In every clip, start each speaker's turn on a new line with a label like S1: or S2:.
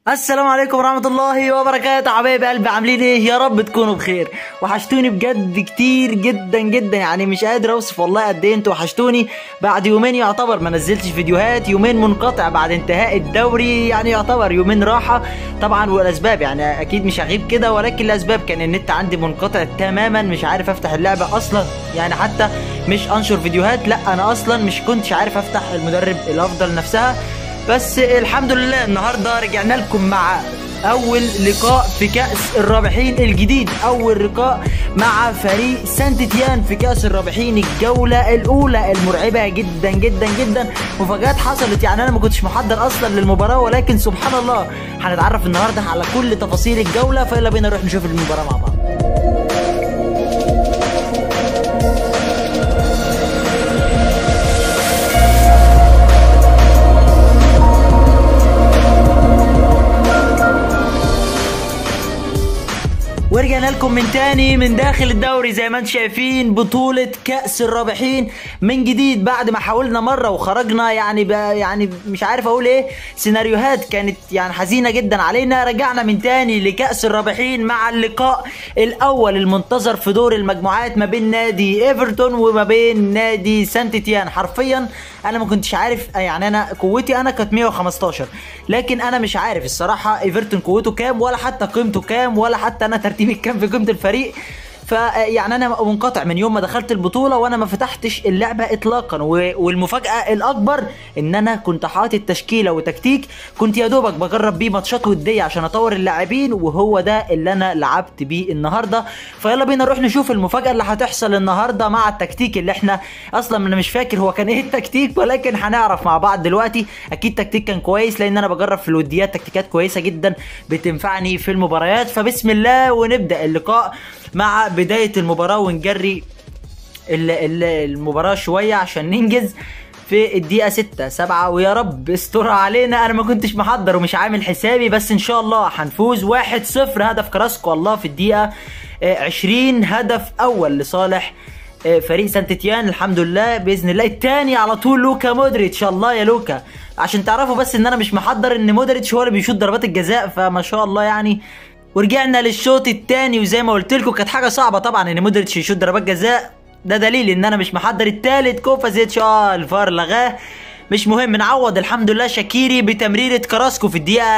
S1: السلام عليكم ورحمة الله وبركاته حبايب قلبي عاملين ايه يا رب تكونوا بخير وحشتوني بجد كتير جدا جدا يعني مش قادر اوصف والله قد ايه انتوا وحشتوني بعد يومين يعتبر ما نزلتش فيديوهات يومين منقطع بعد انتهاء الدوري يعني يعتبر يومين راحة طبعا والاسباب يعني اكيد مش هغيب كده ولكن الاسباب كان النت عندي منقطع تماما مش عارف افتح اللعبة اصلا يعني حتى مش انشر فيديوهات لا انا اصلا مش كنتش عارف افتح المدرب الافضل نفسها بس الحمد لله النهارده رجعنا لكم مع اول لقاء في كاس الرابحين الجديد اول لقاء مع فريق سانت تيان في كاس الرابحين الجوله الاولى المرعبه جدا جدا جدا مفاجات حصلت يعني انا ما كنتش محضر اصلا للمباراه ولكن سبحان الله هنتعرف النهارده على كل تفاصيل الجوله فيلا بينا نروح نشوف المباراه مع بعض ورجعنا لكم من تاني من داخل الدوري زي ما انتم شايفين بطولة كأس الرابحين من جديد بعد ما حاولنا مرة وخرجنا يعني بقى يعني مش عارف اقول ايه سيناريوهات كانت يعني حزينة جدا علينا رجعنا من تاني لكأس الرابحين مع اللقاء الاول المنتظر في دور المجموعات ما بين نادي ايفرتون وما بين نادي سانت تيان حرفيا انا ما كنتش عارف يعني انا قوتي انا كانت 115 لكن انا مش عارف الصراحة ايفرتون قوته كام ولا حتى قيمته كام ولا حتى انا ترتيبي كام في قيمة الفريق فيعني انا منقطع من يوم ما دخلت البطوله وانا ما فتحتش اللعبه اطلاقا والمفاجاه الاكبر ان انا كنت حاطط تشكيله وتكتيك كنت يا دوبك بجرب بيه ماتشات وديه عشان اطور اللاعبين وهو ده اللي انا لعبت بيه النهارده فيلا بينا نروح نشوف المفاجاه اللي هتحصل النهارده مع التكتيك اللي احنا اصلا انا مش فاكر هو كان ايه التكتيك ولكن هنعرف مع بعض دلوقتي اكيد تكتيك كان كويس لان انا بجرب في الوديات تكتيكات كويسه جدا بتنفعني في المباريات فبسم الله ونبدا اللقاء مع بداية المباراة ونجري المباراة شوية عشان ننجز في الدقيقة 6 7 ويا رب استرها علينا انا ما كنتش محضر ومش عامل حسابي بس ان شاء الله هنفوز 1-0 هدف كراسكو الله في الدقيقة 20 هدف اول لصالح فريق سانت تيان الحمد لله باذن الله الثاني على طول لوكا مودريتش الله يا لوكا عشان تعرفوا بس ان انا مش محضر ان مودريتش هو اللي بيشوط ضربات الجزاء فما شاء الله يعني ورجعنا للشوط الثاني وزي ما قلت لكم كانت حاجه صعبه طبعا ان مودريتش يشوط ضربات جزاء ده دليل ان انا مش محضر الثالث كوفازيتش اه الفار لغاه مش مهم نعوض الحمد لله شاكيري بتمريرة كراسكو في الدقيقة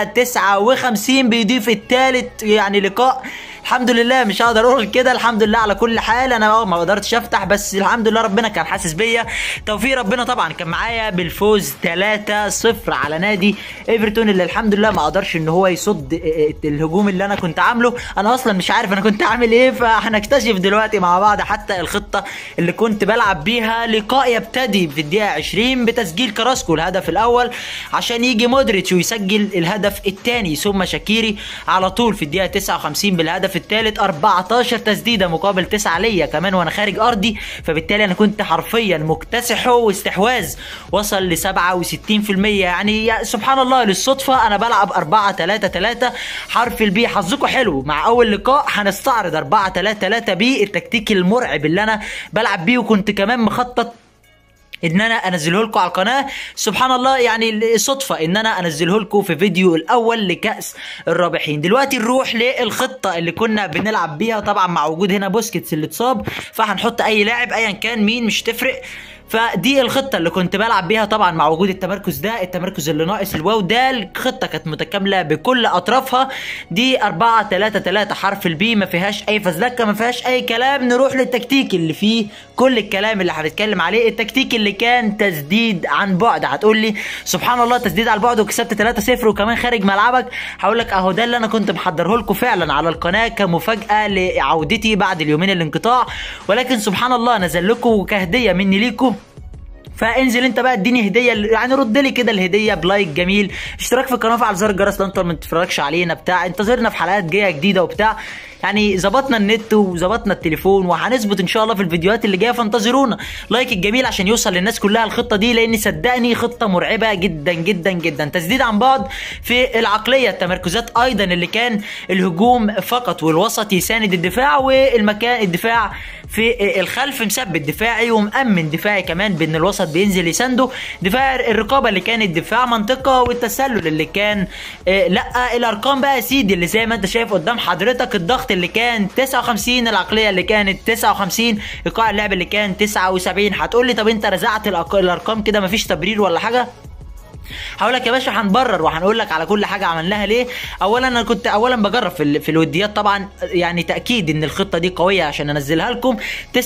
S1: 59 بيضيف الثالث يعني لقاء الحمد لله مش هقدر اقول كده الحمد لله على كل حال انا اه ما قدرتش افتح بس الحمد لله ربنا كان حاسس بيا توفيق ربنا طبعا كان معايا بالفوز 3-0 على نادي ايفرتون اللي الحمد لله ما قدرش ان هو يصد الهجوم اللي انا كنت عامله انا اصلا مش عارف انا كنت عامل ايه فهنكتشف دلوقتي مع بعض حتى الخطه اللي كنت بلعب بيها لقاء يبتدي في الدقيقه 20 بتسجيل كراسكو الهدف الاول عشان يجي مودريتش ويسجل الهدف الثاني ثم شاكيري على طول في الدقيقه 59 بالهدف الثالث 14 تسديده مقابل 9 ليا كمان وانا خارج ارضي فبالتالي انا كنت حرفيا مكتسحه واستحواذ وصل ل 67% يعني سبحان الله للصدفه انا بلعب 4 3 3 حرف البي حظكم حلو مع اول لقاء هنستعرض 4 3 3 بي التكتيك المرعب اللي انا بلعب بيه وكنت كمان مخطط ان انا انزله لكم على القناه سبحان الله يعني صدفه ان انا انزله لكم في فيديو الاول لكاس الرابحين دلوقتي نروح للخطه اللي كنا بنلعب بيها طبعا مع وجود هنا بوسكيتس اللي اتصاب فهنحط اي لاعب ايا كان مين مش تفرق فدي الخطة اللي كنت بلعب بيها طبعا مع وجود التمركز ده التمركز اللي ناقص الواو ده الخطة كانت متكاملة بكل أطرافها دي 4 3 3 حرف البي ما فيهاش أي فزلكة ما فيهاش أي كلام نروح للتكتيك اللي فيه كل الكلام اللي هنتكلم عليه التكتيك اللي كان تسديد عن بعد هتقول لي سبحان الله تسديد على البعد وكسبت 3 0 وكمان خارج ملعبك هقول لك اهو ده اللي انا كنت محضره لكم فعلا على القناة كمفاجأة لعودتي بعد اليومين الانقطاع ولكن سبحان الله نزل لكم كهدية مني ليكم فانزل انت بقى اديني هديه يعني رد لي كده الهديه بلايك جميل اشتراك في القناه وفعل زر الجرس لو انت ما تتفرجش علينا بتاع انتظرنا في حلقات جايه جديده وبتاع يعني ظبطنا النت وظبطنا التليفون وهنظبط ان شاء الله في الفيديوهات اللي جايه فانتظرونا لايك الجميل عشان يوصل للناس كلها الخطه دي لان صدقني خطه مرعبه جدا جدا جدا تسديد عن بعد في العقليه التمركزات ايضا اللي كان الهجوم فقط والوسط يساند الدفاع والمكان الدفاع في الخلف مثبت دفاعي ومأمن دفاعي كمان بان الوسط بينزل يسنده دفاع الرقابه اللي كانت دفاع منطقه والتسلل اللي كان آه، لا الارقام بقى يا سيدي اللي زي ما انت شايف قدام حضرتك الضغط اللي كان 59 العقليه اللي كانت 59 ايقاع اللعب اللي كان 79 هتقول لي طب انت رزعت الأق- الارقام كده مفيش تبرير ولا حاجه هقول لك يا باشا هنبرر وهنقول لك على كل حاجه عملناها ليه اولا انا كنت اولا بجرب في, ال- في الوديات طبعا يعني تاكيد ان الخطه دي قويه عشان انزلها لكم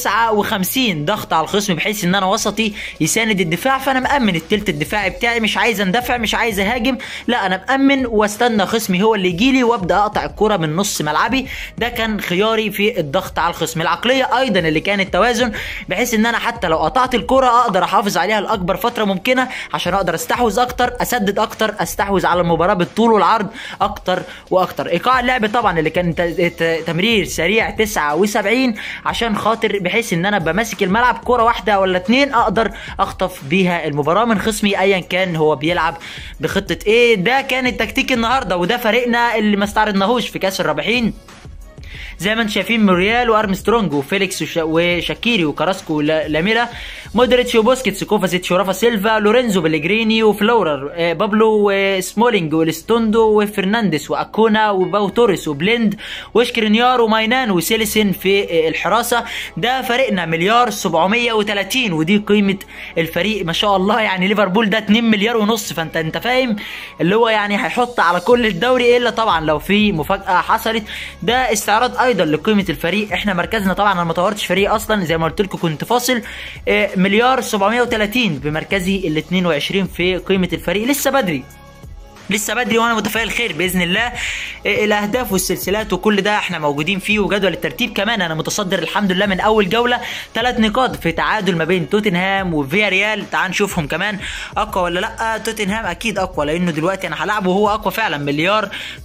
S1: 59 ضغط على الخصم بحيث ان انا وسطي يساند الدفاع فانا مامن التلت الدفاعي بتاعي مش عايز اندفع مش عايز اهاجم لا انا مامن واستنى خصمي هو اللي يجي لي وابدا اقطع الكره من نص ملعبي ده كان خياري في الضغط على الخصم العقليه ايضا اللي كانت توازن بحيث ان انا حتى لو قطعت الكره اقدر احافظ عليها لاكبر فتره ممكنه عشان اقدر استحوذ اكتر اسدد اكتر استحوذ على المباراه بالطول والعرض اكتر واكتر ايقاع اللعب طبعا اللي كان ت- ت- تمرير سريع 79 عشان خاطر بحيث ان انا بمسك الملعب كره واحده ولا اتنين اقدر اخطف بيها المباراه من خصمي ايا كان هو بيلعب بخطه ايه ده كان التكتيك النهارده وده فريقنا اللي ما استعرضناهوش في كاس الرابحين زي ما انتم شايفين موريال وارمسترونج وفيليكس وش... وشاكيري وكراسكو ولاميلا مودريتش وبوسكيتس كوفازيتش ورافا سيلفا لورينزو بليجريني وفلورر آه، بابلو وسمولينج ولستوندو وفرنانديس واكونا وباو توريس وبليند وشكرينيار وماينان وسيليسن في آه، الحراسه ده فريقنا مليار 730 ودي قيمه الفريق ما شاء الله يعني ليفربول ده 2 مليار ونص فانت انت فاهم اللي هو يعني هيحط على كل الدوري الا طبعا لو في مفاجاه حصلت ده استعراض ايضا لقيمه الفريق احنا مركزنا طبعا انا ما طورتش فريق اصلا زي ما قلت لكم كنت فاصل آه، مليار 730 بمركزي ال 22 في قيمه الفريق لسه بدري لسه بدري وانا متفائل خير باذن الله إيه الاهداف والسلسلات وكل ده احنا موجودين فيه وجدول الترتيب كمان انا متصدر الحمد لله من اول جوله ثلاث نقاط في تعادل ما بين توتنهام وفيا ريال تعال نشوفهم كمان اقوى ولا لا توتنهام اكيد اقوى لانه دلوقتي انا هلعبه هو اقوى فعلا مليار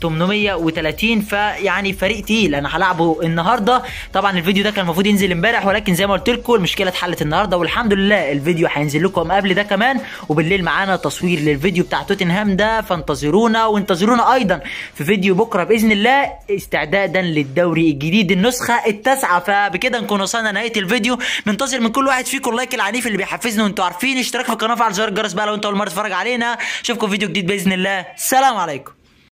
S1: 830 فيعني فريق تقيل انا هلعبه النهارده طبعا الفيديو ده كان المفروض ينزل امبارح ولكن زي ما قلت لكم المشكله اتحلت النهارده والحمد لله الفيديو هينزل لكم قبل ده كمان وبالليل معانا تصوير للفيديو بتاع توتنهام ده فانتظرونا وانتظرونا ايضا في فيديو بكره باذن الله استعدادا للدوري الجديد النسخه التاسعه فبكده نكون وصلنا نهايه الفيديو منتظر من كل واحد فيكم اللايك العنيف اللي بيحفزنا وانتوا عارفين اشتراك في القناه وفعل زر الجرس بقى لو انت اول مره تتفرج علينا اشوفكم في فيديو جديد باذن الله سلام عليكم